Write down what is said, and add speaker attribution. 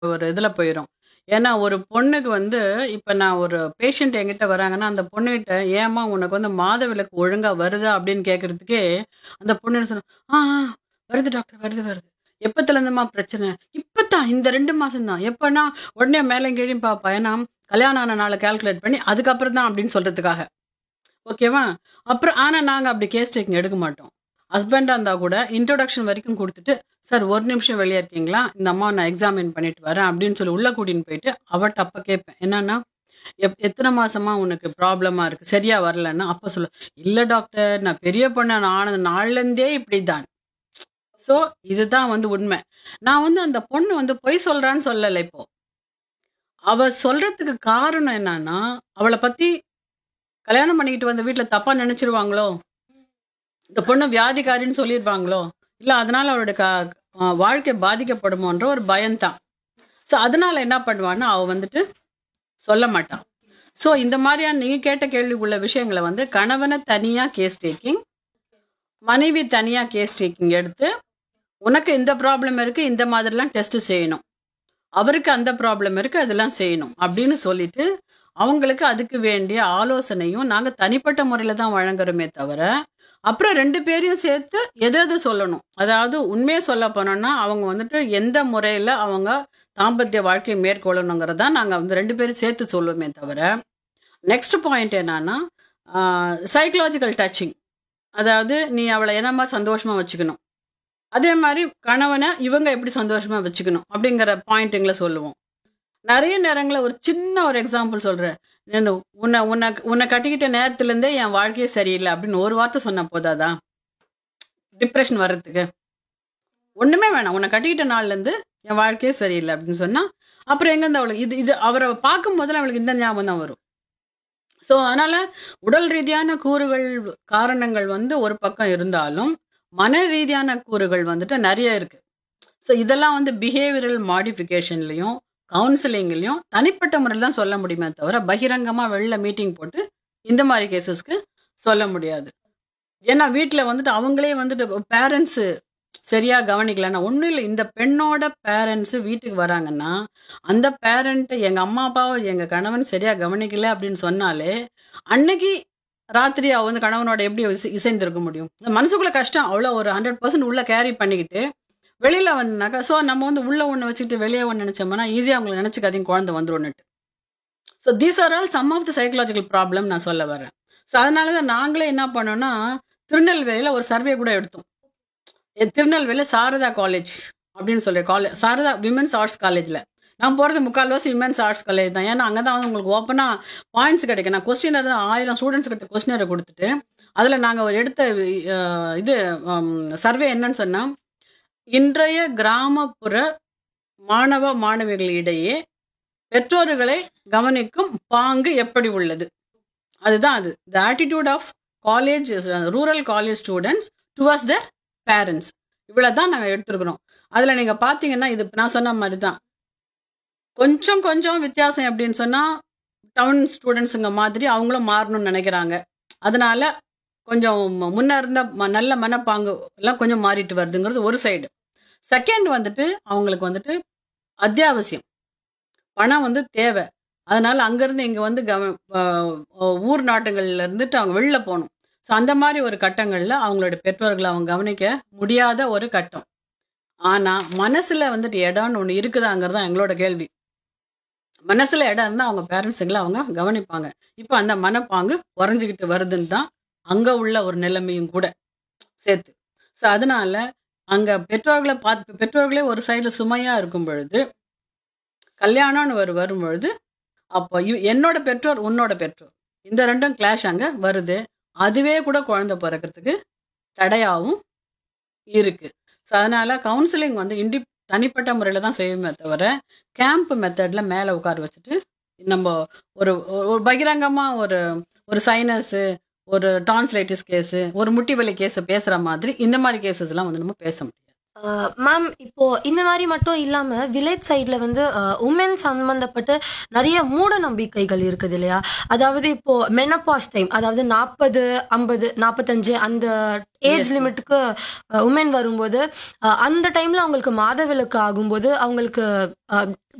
Speaker 1: ஒரு இதில போயிரும். ஏன்னா ஒரு பொண்ணுக்கு வந்து இப்ப நான் ஒரு பேஷண்ட் என்கிட்ட வராங்கன்னா, அந்த பொண்ணுகிட்ட "ஏம்மா உனக்கு வந்து மாதவிலக்கு ஒழுங்கா வருதா?" அப்படின்னு கேட்கறதுக்கே, அந்த பொண்ணு என்ன சொல்லும், "ஆ, ஆ வருது டாக்டர் வருது, வருது." "எப்பத்துலேருந்தும்மா பிரச்சனை?" "இப்பத்தான் இந்த 2 மாசம் தான்." எப்பன்னா, உடனே மேலயும் கீழயும் பார்ப்பா. ஏன்னா, கல்யாணம் ஆன நாள கால்குலேட் பண்ணி, அதுக்கப்புறம் தான் அப்படின்னு சொல்றதுக்காக. ஓகேவா? அப்புறம் ஆனா நாங்க அப்படி கேஸ் டேக்கிங் எடுக்க மாட்டோம். ஹஸ்பண்டா இருந்தா கூட இன்ட்ரோடக்ஷன் வரைக்கும் குடுத்துட்டு, "சார் ஒரு நிமிஷம் வெளிய இருக்கீங்களா? இந்த அம்மாவ நான் எக்ஸாமின் பண்ணிட்டு வரேன்." அப்படின்னு சொல்லி உள்ள கூட்டின்னு போயிட்டு, அவட்ட அப்ப கேட்பேன். என்னன்னா, "எப் எத்தன மாசமா உனக்கு ப்ராப்ளமா இருக்கு? சரியா வரலன்னா?" அப்ப சொல்லும், "இல்ல டாக்டர் நான் பெரிய பொண்ணு ஆன நாள்லேருந்தே இப்படிதான்." ஸோ இதுதான் வந்து உண்மை. நான் வந்து அந்த பொண்ணு வந்து பொய் சொல்றான்னு சொல்லல இப்போ. அவ சொல்றதுக்கு காரணம் என்னன்னா, அவள பத்தி கல்யாணம் பண்ணிக்கிட்டு வந்த வீட்ல தப்பா நெனச்சுருவாங்களோ? இந்த பொண்ணு வியாதிக்காரின்னு சொல்லிருவாங்களோ? இல்ல அதனால அவளுடைய க அ வாழ்க்கை பாதிக்கப்படுமோன்ற ஒரு பயம் தான். ஸோ அதனால என்ன பண்ணுவான்னா, அவ வந்துட்டு சொல்ல மாட்டா. ஸோ இந்த மாரியான நீங்க கேட்ட கேள்விக்குள்ள விஷயங்கள வந்து கணவன தனியா கேஸ் டேக்கிங், மனைவி தனியா கேஸ் டேக்கிங் எடுத்து, "உனக்கு இந்த ப்ராப்ளம் இருக்கு. இந்த மாதிரிலாம் டெஸ்ட் செய்யணும். அவருக்கு அந்த ப்ராப்ளம் இருக்கு. அதெல்லாம் செய்யணும்." அப்படின்னு சொல்லிட்டு, அவங்களுக்கு அதுக்கு வேண்டிய ஆலோசனையும் நாங்க தனிப்பட்ட முறையில தான் வழங்குறோமே தவிர, அப்புறம் 2 பேரையும் சேர்த்து எது எது சொல்லணும். அதாவது உண்மைய சொல்ல போனோம்னா, அவங்க வந்துட்டு எந்த முறையில அவங்க தாம்பத்திய வாழ்க்கைய மேற்கொள்ளணுங்கிறத தான் நாங்க வந்து 2 பேரும் சேர்த்து சொல்லுவோமே தவிர, நெக்ஸ்ட் பாயிண்ட் என்னன்னா, ஆ சைக்காலஜிக்கல் டச்சிங். அதாவது நீ அவள என்னம்மா சந்தோஷமா வச்சுக்கணும். அதே மாரி கணவன இவங்க எப்படி சந்தோஷமா வச்சுக்கணும். அப்படிங்கிற பாயிண்ட்டுங்கள சொல்லுவோம். நெறைய நேரங்கள்ல ஒரு சின்ன ஒரு எக்ஸாம்பிள் சொல்றேன். "நானு உன்ன உன்ன உன்ன கட்டிக்கிட்ட நேரத்துலேருந்தே என் வாழ்க்கையே சரியில்ல." அப்படின்னு ஒரு வார்த்தை சொன்னா போதாதா? டிப்ரஷன் வர்றதுக்கு. ஒண்ணுமே வேணாம். "உன்ன கட்டிக்கிட்ட நாள்லேருந்து என் வாழ்க்கையே சரியில்ல." அப்படின்னு சொன்னா, அப்புறம் எங்கேருந்து அவளுக்கு இது இது அவர பார்க்கும்போதெல்லாம் அவளுக்கு இந்த ஞாபகம் தான் வரும். ஸோ அதனால உடல் ரீதியான கூறுகள், காரணங்கள் வந்து ஒரு பக்கம் இருந்தாலும், மன ரீதியான கூறுகள் வந்துட்டு நெறைய இருக்கு. ஸோ இதெல்லாம் வந்து பிஹேவியரல் மாடிஃபிகேஷன்லயும், கவுன்சிலிங்லயும் தனிப்பட்ட முறையில தான் சொல்ல முடியுமே தவிர, பகிரங்கமா வெளில மீட்டிங் போட்டு இந்த மாரி கேஸஸ்க்கு சொல்ல முடியாது. ஏன்னா வீட்ல வந்துட்டு அவங்களே வந்துட்டு பேரண்ட்ஸ் சரியா கவனிக்கலன்னா ஒண்ணும் இல்ல. இந்த பெண்ணோட பேரண்ட்ஸ் வீட்டுக்கு வராங்கன்னா, அந்த பேரண்ட் எங்க அம்மா, அப்பாவ எங்க கணவன் சரியா கவனிக்கல அப்படின்னு சொன்னாலே, அன்னைக்கு ராத்திரி அவ வந்து கணவனோட எப்படி இசை இசைந்திருக்க முடியும்? மனசுக்குள்ள கஷ்டம். அவ்வளோ ஒரு 100% உள்ள கேரி பண்ணிக்கிட்டு, வெளியில வந்தாக்கா ஸோ நம்ம வந்து உள்ள ஒண்ணு வச்சுக்கிட்டு வெளிய ஒண்ணு நெனச்சோம்னா, ஈஸியா அவங்கள நெனச்சுக்காதீங்க குழந்தை வந்துரும்ன்னுட்டு. So these are all some of the psychological problem நான் சொல்ல வரேன். ஸோ அதனால தான் நாங்களே என்ன பண்ணோம்னா, திருநெல்வேலியில ஒரு சர்வே கூட எடுத்தோம். எ திருநெல்வேலியில சாரதா காலேஜ் அப்படின்னு சொல்லி காலே சாரதா விமென்ஸ் ஆர்ட்ஸ் காலேஜ்ல. நான் போறது முக்கால்வாசி விமென்ஸ் ஆர்ட்ஸ் காலேஜ் தான். ஏன்னா அங்க தான் வந்து உங்களுக்கு ஓப்பனா பாயிண்ட்ஸ் கிடைக்கும். நான் கொஸ்டினர் 1000 ஸ்டூடண்ட்ஸ் கிட்ட கொஸ்டினர குடுத்துட்டு, அதுல நாங்க ஒரு எடுத்த அ இது அம் சர்வே என்னன்னு சொன்னா, இன்றைய கிராமப்புற மாணவ, மாணவிகளிடையே பெற்றோர்களை கவனிக்கும் பாங்கு எப்படி உள்ளது? அதுதான் அது. The attitude of college rural college students towards their parents. இவ்வளோ தான் நாங்க எடுத்திருக்கிறோம். அதுல நீங்க பார்த்தீங்கன்னா, இது நான் சொன்ன மாரி தான். கொஞ்சம் கொஞ்சம் வித்தியாசம் எப்படின்னு சொன்னா, டவுன் ஸ்டூடண்ட்ஸுங்க மாதிரி அவங்களும் மாறணும்னு நெனைக்கிறாங்க. அதனால கொஞ்சம் முன்ன இருந்த ம நல்ல மனப்பாங்கு எல்லாம் கொஞ்சம் மாறிட்டு வருதுங்கிறது ஒரு சைடு. செகண்ட் வந்துட்டு அவங்களுக்கு வந்துட்டு அத்தியாவசியம். பணம் வந்து தேவை. அதனால அங்கருந்து இங்க வந்து கவ அ ஊர் நாட்டுகள்ல இருந்துட்டு அவங்க வெளில போணும். ஸோ அந்த மாரி ஒரு கட்டங்கள்ல அவங்களோட பெற்றோர்கள அவங்க கவனிக்க முடியாத ஒரு கட்டம். ஆனா மனசுல வந்துட்டு இடம்னு ஒண்ணு இருக்குதாங்கிறது தான் எங்களோட கேள்வி. மனசுல இடம் இருந்தா அவங்க பேரண்ட்ஸுங்கள அவங்க கவனிப்பாங்க. இப்ப அந்த மனப்பாங்கு குறைஞ்சுகிட்டு வருதுன்னு தான் அங்க உள்ள ஒரு நிலைமையும் கூட சேர்த்து. ஸோ அதனால அங்க பெற்றோர்கள பார்த்து பெற்றோர்களே ஒரு சைடுல சுமையா இருக்கும் பொழுது, கல்யாணம்னு ஒரு வரும்பொழுது, அப்போ இ என்னோட பெற்றோர், உன்னோட பெற்றோர். இந்த 2ம் கிளாஷ் அங்க வருது. அதுவே கூட குழந்தை பொறக்கறதுக்கு தடையாவும் இருக்கு. ஸோ அதனால கவுன்சிலிங் வந்து இண்டிப் தனிப்பட்ட முறையில தான் செய்வோமே தவிர, கேம்ப் மெத்தட்ல மேல உட்கார வச்சுட்டு, நம்ப ஒரு ஒரு பகிரங்கமா ஒரு ஒரு சைனஸு, ஒரு டான்சிலைட்டிஸ் கேஸு, ஒரு முட்டி வலி கேஸ பேசுற மாதிரி இந்த மாரி கேஸஸ்லாம் வந்து நம்ம பேச முடியாது.
Speaker 2: ஆ, மேம் இப்போ இந்த மாதிரி மட்டும் இல்லாம வில்லேஜ் சைடுல வந்து உமன் சம்பந்தப்பட்ட நிறைய மூட நம்பிக்கைகள் இருக்குது இல்லையா அதாவது இப்போ மெனப்பாஸ் டைம் அதாவது நாற்பது ஐம்பது நாற்பத்தஞ்சு அந்த ஏஜ்
Speaker 1: Yes, ma'am.
Speaker 2: லிமிட்டுக்கு உமன் வரும்போது அஹ், அந்த டைம்ல அவங்களுக்கு மாதவிலக்கு ஆகும்போது அவங்களுக்கு